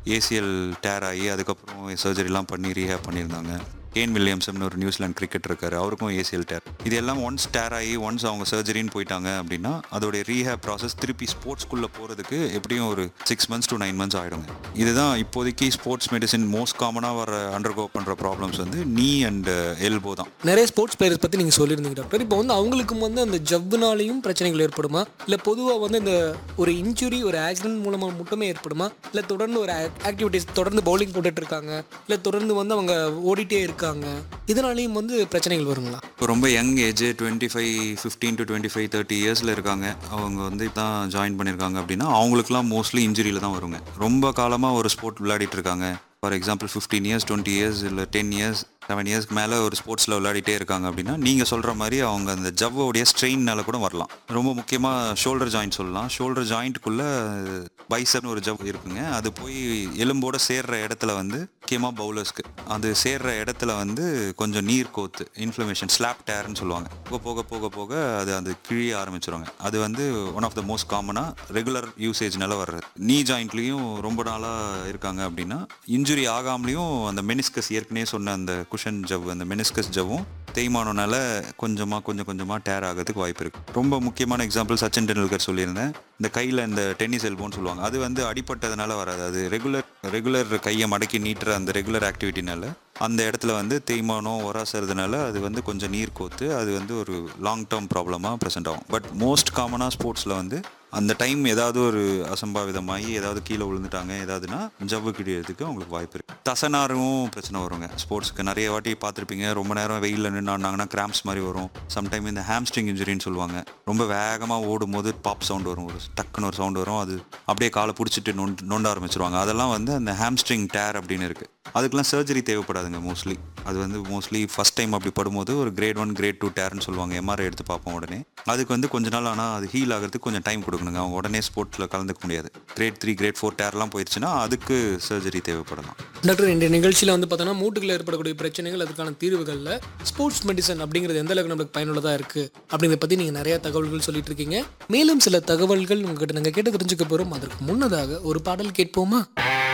ACL dare ஆகி அதுக்கப்புறம் சர்ஜரிலாம் பண்ணி ரீஹேப் பண்ணியிருந்தாங்க கேன் வில்லியம்சம்னு ஒரு நியூசிலாந்து கிரிக்கெட் இருக்காரு அவருக்கும் ஏசிஎல் டேர் இது எல்லாம் ஒன்ஸ் டேர் ஆகி ஒன்ஸ் அவங்க சர்ஜரின்னு போயிட்டாங்க அப்படின்னா அதோடைய ரீஹேப் ப்ராசஸ் திருப்பி ஸ்போர்ட்ஸ்குள்ளே போகிறதுக்கு எப்படியும் ஒரு six months to nine months ஆகிடுங்க இதுதான் இப்போதைக்கு ஸ்போர்ட்ஸ் மெடிசின் மோஸ்ட் காமனாக வர அண்டர்கோ பண்ணுற ப்ராப்ளம்ஸ் வந்து நீ அண்ட் எல்போ தான் நிறைய ஸ்போர்ட்ஸ் பிளேயர்ஸ் பற்றி நீங்கள் சொல்லியிருந்தீங்க டாக்டர் இப்போ வந்து அவங்களுக்கும் வந்து அந்த ஜவ்வுனாலையும் பிரச்சனைகள் ஏற்படுமா இல்லை பொதுவாக வந்து இந்த ஒரு இன்ஜுரி ஒரு ஆக்சிடென்ட் மூலமாக மட்டுமே ஏற்படுமா இல்லை தொடர்ந்து ஒரு ஆக்டிவிட்டீஸ் தொடர்ந்து பவுலிங் போட்டுட்டு இருக்காங்க இல்லை தொடர்ந்து வந்து அவங்க ஓடிட்டே இருக்காங்க இதனாலையும் வந்து பிரச்சனைகள் வருங்களா இப்போ ரொம்ப young age twenty five fifteen to twenty five thirty இயர்ஸில் இருக்காங்க அவங்க வந்து தான் ஜாயின் பண்ணியிருக்காங்க அப்படின்னா அவங்களுக்குலாம் மோஸ்ட்லி இன்ஜுரியில் தான் வருங்க ரொம்ப காலமாக ஒரு ஸ்போர்ட் விளையாடிட்டு இருக்காங்க for example fifteen years twenty years இல்லை டென் இயர்ஸ் செவன் இயர்ஸ்க்கு மேலே ஒரு ஸ்போர்ட்ஸில் விளையாடிட்டே இருக்காங்க அப்படின்னா நீங்கள் சொல்கிற மாதிரி அவங்க அந்த ஜவ்வோடைய ஸ்ட்ரெயின்னால கூட வரலாம் ரொம்ப முக்கியமாக ஷோல்டர் ஜாயிண்ட் சொல்லலாம் ஷோல்டர் ஜாயிண்ட்டுக்குள்ளே பைசப்னு ஒரு ஜவ் இருக்குங்க அது போய் எலும்போட சேர்ற இடத்துல வந்து முக்கியமாக பவுலர்ஸ்க்கு அது சேர்ற இடத்துல வந்து கொஞ்சம் நீர் கோத்து இன்ஃப்ளமேஷன் ஸ்லாப் டேர்னு சொல்லுவாங்க போக போக போக போக அது அது கிழிய ஆரம்பிச்சிருவாங்க அது வந்து ஒன் ஆஃப் த மோஸ்ட் காமனாக ரெகுலர் யூசேஜ்னால வர்றது நீ ஜாயிண்ட்லேயும் ரொம்ப நாளாக இருக்காங்க அப்படின்னா இன்ஜுரி ஆகாமலேயும் அந்த மெனிஸ்கஸ் ஏற்கனவே சொன்ன அந்த குஷன் ஜவ் அந்த மெனிஸ்கஸ் ஜவ்வும் தேய்மானனால கொஞ்சமாக கொஞ்சம் கொஞ்சமாக டேர் ஆகிறதுக்கு வாய்ப்பு இருக்குது ரொம்ப முக்கியமான எக்ஸாம்பிள் சச்சின் டெண்டுல்கர் சொல்லியிருந்தேன் இந்த கையில் இந்த டென்னிஸ் எல்போன்னு சொல்லுவாங்க அது வந்து அடிப்பட்டதுனால வராது அது ரெகுலர் ரெகுலர் கையை மடக்கி நீட்டுற அந்த ரெகுலர் ஆக்டிவிட்டினால அந்த இடத்துல வந்து தேய்மானம் உராசுறதுனால அது வந்து கொஞ்சம் நீர் கோத்து அது வந்து ஒரு லாங் டேர்ம் ப்ராப்ளமாக ப்ரெசென்ட் ஆகும் பட் மோஸ்ட் காமனாக ஸ்போர்ட்ஸில் வந்து அந்த டைம் ஏதாவது ஒரு அசம்பாவிதமாகி ஏதாவது கீழே விழுந்துட்டாங்க ஏதாவதுன்னா ஜவ்வு கிடியறதுக்கு அவங்களுக்கு வாய்ப்பு இருக்குது தசனாரும் பிரச்சனை வருங்க ஸ்போர்ட்ஸ்க்கு நிறைய வாட்டி பார்த்துருப்பீங்க ரொம்ப நேரம் வெயிலில் நின்னாங்கன்னா கிராம்ஸ் மாதிரி வரும் சம்டைம் இந்த ஹாம்ஸ்ட்ரிங் இன்ஜுரின்னு சொல்லுவாங்க ரொம்ப வேகமாக ஓடும் போது பாப் சவுண்ட் வரும் ஒரு டக்குன்னு ஒரு சவுண்ட் வரும் அது அப்படியே காலை பிடிச்சிட்டு நொண்டு நொண்ட ஆரம்பிச்சிருவாங்க அதெல்லாம் வந்து அந்த ஹாம்ஸ்ட்ரிங் டேர் அப்படின்னு இருக்குது அதுக்கெல்லாம் சர்ஜரி தேவைப்படாதுங்க மோஸ்ட்லி அது வந்து மோஸ்ட்லி ஃபஸ்ட் டைம் அப்படி படும்போது ஒரு கிரேட் ஒன் கிரேட் டூ டேர்னு சொல்லுவாங்க எம்ஆர்ஐ எடுத்து பார்ப்போம் உடனே அதுக்கு வந்து கொஞ்ச நாள் ஆனால் அது ஹீல் ஆகிறதுக்கு கொஞ்சம் டைம் கொடுக்கணுங்க அவங்க உடனே ஸ்போர்ட்ஸில் கலந்துக்க முடியாது கிரேட் த்ரீ கிரேட் ஃபோர் டேர்லாம் போயிடுச்சுன்னா அதுக்கு சர்ஜரி தேவைப்படலாம் டாக்டர் இந்த நிகழ்ச்சியில் வந்து பார்த்தோன்னா மூட்டுகளில் ஏற்படக்கூடிய பிரச்சனைகள் அதுக்கான தீர்வுகளில் ஸ்போர்ட்ஸ் மெடிசன் அப்படிங்கிறது எந்த அளவுக்கு நம்மளுக்கு பயனுள்ளதாக இருக்குது அப்படிங்கிறத பற்றி நீங்கள் நிறைய தகவல்கள் சொல்லிட்டு இருக்கீங்க மேலும் சில தகவல்கள் உங்ககிட்ட நாங்கள் கேட்டு தெரிஞ்சுக்க போகிறோம் அதற்கு முன்னதாக ஒரு பாடல் கேட்போமா